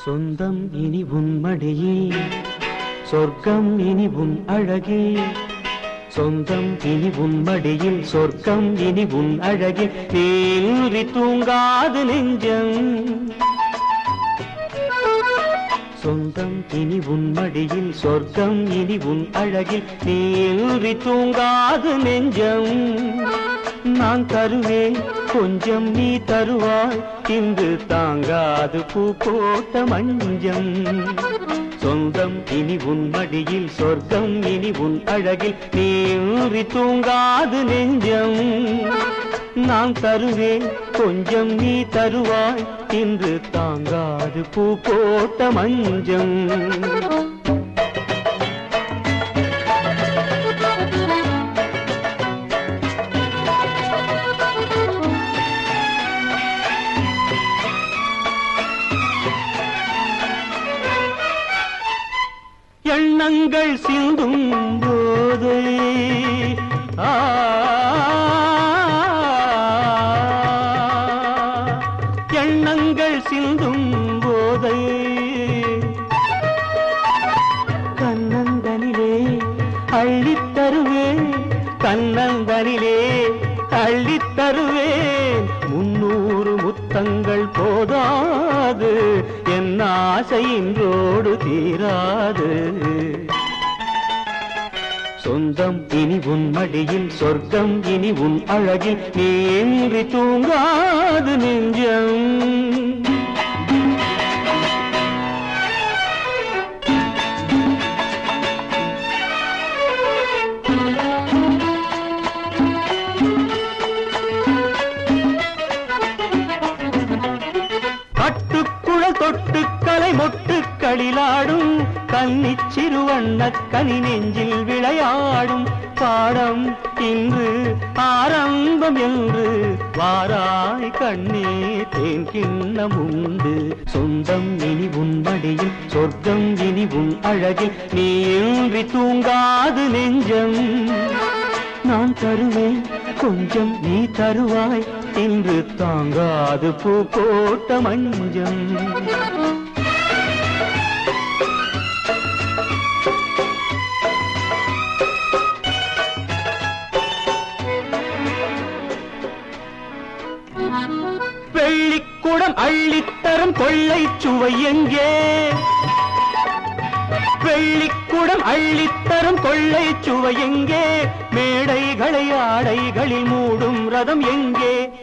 சொந்தம் இனி உன் மடியில் சொர்க்கம் இனி உன் அழகில் சொந்தம் இனி உன் மடியில் சொர்க்கம் இனி உன் அழகில் தேன்றி தூங்காது நெஞ்சம் சொந்தம் இனி உன் மடியில் சொர்க்கம் இனி உன் அழகில் தேன்றி தூங்காது நெஞ்சம் நான் தருவேன் கொஞ்சம் நீ தருவாய் இன்று தாங்காது பூ போட்ட மஞ்சம் சொந்தம் இனி உன் மடியில் சொர்க்கம் இனி உன் அழகில் நீறி தூங்காது நெஞ்சம் நான் தருவேன் கொஞ்சம் நீ தருவாய் இன்று தாங்காது பூ போட்ட மஞ்சம் எண்ணங்கள் சிந்தும் போது ஆ, எண்ணங்கள் சிந்தும் போதை கண்ணந்தனிலே அள்ளித் தருவேன் கண்ணந்தனிலே அள்ளித் தருவேன் முன்னூறு முத்தங்கள் போதாது என் ஆசை இன்றோடு தீராது சொந்தம் இனி உன் மடியில் சொர்க்கம் இனி உன் அழகில் நீன்றி தூங்காது நெஞ்சம் கட்டுக்குழல் தொட்டு கலை மொட்டு களிலாடும் கன்னிச் சிறுவண்ண கனி நெஞ்சில் விளையாடும் பாடம் இன்று ஆரம்பம் என்று வாராய் கண்ணே தேன் கிண்ணம் உண்டு சொந்தம் இனி உன் மடியில் சொர்க்கம் இனி உன் அழகில் நீ இன்றி தூங்காது நெஞ்சம் நான் தருவேன் கொஞ்சம் நீ தருவாய் இன்று தாங்காது பூ போட்ட மஞ்சம் வெள்ளிக்குடம் அள்ளித்தரும் கொள்ளை சுவை எங்கே வெள்ளிக்குடம் அள்ளித்தரும் கொள்ளை சுவை எங்கே மேடைகளை ஆடைகளில் மூடும் ரதம் எங்கே